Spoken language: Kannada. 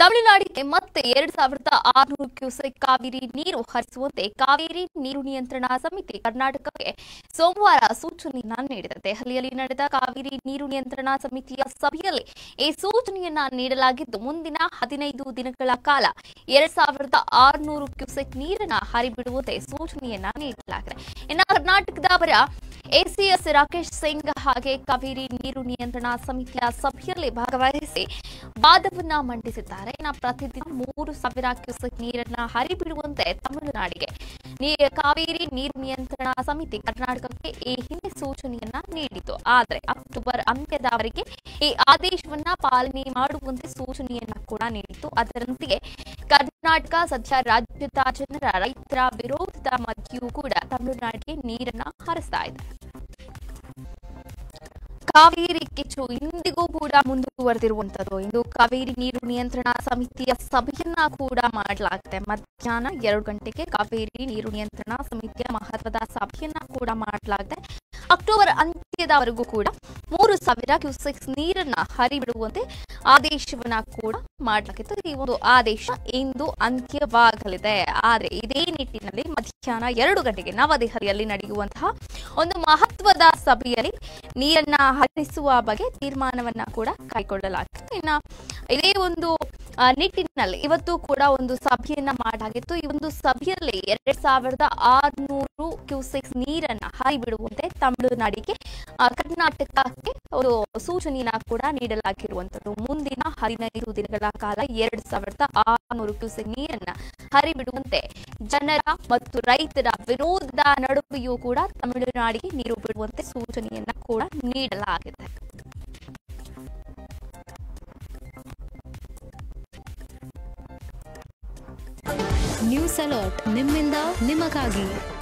ತಮಿಳುನಾಡಿಗೆ ಮತ್ತೆ ಎರಡ್ ಸಾವಿರದ ಆರುನೂರು ಕ್ಯೂಸೆಕ್ ಕಾವೇರಿ ನೀರು ಹರಿಸುವಂತೆ ಕಾವೇರಿ ನೀರು ನಿಯಂತ್ರಣ ಸಮಿತಿ ಕರ್ನಾಟಕಕ್ಕೆ ಸೋಮವಾರ ಸೂಚನೆಯನ್ನ ನೀಡಿದೆ ದೆಹಲಿಯಲ್ಲಿ ನಡೆದ ಕಾವೇರಿ ನೀರು ನಿಯಂತ್ರಣ ಸಮಿತಿಯ ಸಭೆಯಲ್ಲಿ ಈ ಸೂಚನೆಯನ್ನ ನೀಡಲಾಗಿದ್ದು ಮುಂದಿನ ಹದಿನೈದು ದಿನಗಳ ಕಾಲ ಎರಡ್ ಸಾವಿರದ ಆರುನೂರು ಕ್ಯೂಸೆಕ್ ನೀರನ್ನ ಹರಿಬಿಡುವಂತೆ ಸೂಚನೆಯನ್ನ ನೀಡಲಾಗಿದೆ ಇನ್ನು ಕರ್ನಾಟಕದ ಅವರ ಎಸಿಎಸ್ ರಾಕೇಶ್ ಸಿಂಗ್ ಹಾಗೆ ಕಾವೇರಿ ನೀರು ನಿಯಂತ್ರಣ ಸಮಿತಿಯ ಸಭೆಯಲ್ಲಿ ಭಾಗವಹಿಸಿ ವಾದವನ್ನ ಮಂಡಿಸಿದ್ದಾರೆ ಇನ್ನು ಪ್ರತಿದಿನ ಮೂರು ಸಾವಿರ ಕ್ಯೂಸೆಕ್ ನೀರನ್ನ ಹರಿಬಿಡುವಂತೆ ತಮಿಳುನಾಡಿಗೆ ನೀ- ಕಾವೇರಿ ನೀರು ನಿಯಂತ್ರಣ ಸಮಿತಿ ಕರ್ನಾಟಕಕ್ಕೆ ಈ ಹಿಂದೆ ಸೂಚನೆಯನ್ನ ನೀಡಿತು ಆದರೆ ಅಕ್ಟೋಬರ್ ಅಂತ್ಯದವರೆಗೆ ಈ ಆದೇಶವನ್ನ ಪಾಲನೆ ಮಾಡುವಂತೆ ಸೂಚನೆಯನ್ನ ಕೂಡ ನೀಡಿತು ಅದರಂತೆಯೇ ಕರ್ನಾಟಕ ಸದ್ಯ ರಾಜ್ಯದ ಜನರ ರೈತರ ವಿರೋಧದ ಮಧ್ಯೆಯೂ ಕೂಡ ತಮಿಳುನಾಡಿಗೆ ನೀರನ್ನ ಹರಿಸ್ತಾ ಇದೆ ಕಾವೇರಿ ಕಿಚ್ಚು ಇಂದಿಗೂ ಕೂಡ ಮುಂದುವರೆದಿರುವಂತದ್ದು ಇಂದು ಕಾವೇರಿ ನೀರು ನಿಯಂತ್ರಣ ಸಮಿತಿಯ ಸಭೆಯನ್ನ ಕೂಡ ಮಾಡಲಾಗಿದೆ ಮಧ್ಯಾಹ್ನ ಎರಡು ಗಂಟೆಗೆ ಕಾವೇರಿ ನೀರು ನಿಯಂತ್ರಣ ಸಮಿತಿಯ ಮಹತ್ವದ ಸಭೆಯನ್ನ ಕೂಡ ಮಾಡಲಾಗಿದೆ ಅಕ್ಟೋಬರ್ ಅಂತ್ಯದವರೆಗೂ ಕೂಡ ಮೂರು ಸಾವಿರ ಕ್ಯೂಸೆಕ್ಸ್ ನೀರನ್ನ ಹರಿಬಿಡುವಂತೆ ಆದೇಶವನ್ನ ಕೂಡ ಮಾಡಲಾಗಿತ್ತು ಈ ಒಂದು ಆದೇಶ ಇಂದು ಅಂತ್ಯವಾಗಲಿದೆ ಆದರೆ ಇದೇ ನಿಟ್ಟಿನಲ್ಲಿ ಮಧ್ಯಾಹ್ನ ಎರಡು ಗಂಟೆಗೆ ನವದೆಹಲಿಯಲ್ಲಿ ನಡೆಯುವಂತಹ ಒಂದು ಮಹತ್ವದ ಸಭೆಯಲ್ಲಿ ನೀರನ್ನ ಹರಿಸುವ ಬಗ್ಗೆ ತೀರ್ಮಾನವನ್ನ ಕೂಡ ಕೈಗೊಳ್ಳಲಾಗಿತ್ತು ಇನ್ನ ಇದೇ ಒಂದು ಆ, ನಿಟ್ಟಿನಲ್ಲಿ ಇವತ್ತು ಕೂಡ ಒಂದು ಸಭೆಯನ್ನ ಮಾಡಲಾಗಿತ್ತು ಈ ಒಂದು ಸಭೆಯಲ್ಲಿ ಎರಡ್ ಸಾವಿರದ ಆರುನೂರು ಕ್ಯೂಸೆಕ್ಸ್ ನೀರನ್ನ ಹರಿಬಿಡುವಂತೆ ತಮಿಳುನಾಡಿಗೆ ಆ, ಕರ್ನಾಟಕಕ್ಕೆ ಒಂದು ಸೂಚನೆಯನ್ನ ಕೂಡ ನೀಡಲಾಗಿರುವಂತದ್ದು ಮುಂದಿನ ಹದಿನೈದು ದಿನಗಳ ಕಾಲ ಎರಡ್ ಸಾವಿರದ ಆರುನೂರು ಕ್ಯೂಸೆಕ್ ನೀರನ್ನ ಹರಿಬಿಡುವಂತೆ ಜನರ ಮತ್ತು ರೈತರ ವಿರೋಧದ ನಡುವೆಯೂ ಕೂಡ ತಮಿಳುನಾಡಿಗೆ ನೀರು ಬಿಡುವಂತೆ ಸೂಚನೆಯನ್ನ ಕೂಡ ನೀಡಲಾಗಿದೆ ನ್ಯೂಸ್ ಅಲರ್ಟ್ ನಿಮ್ಮಿಂದ ನಿಮಗಾಗಿ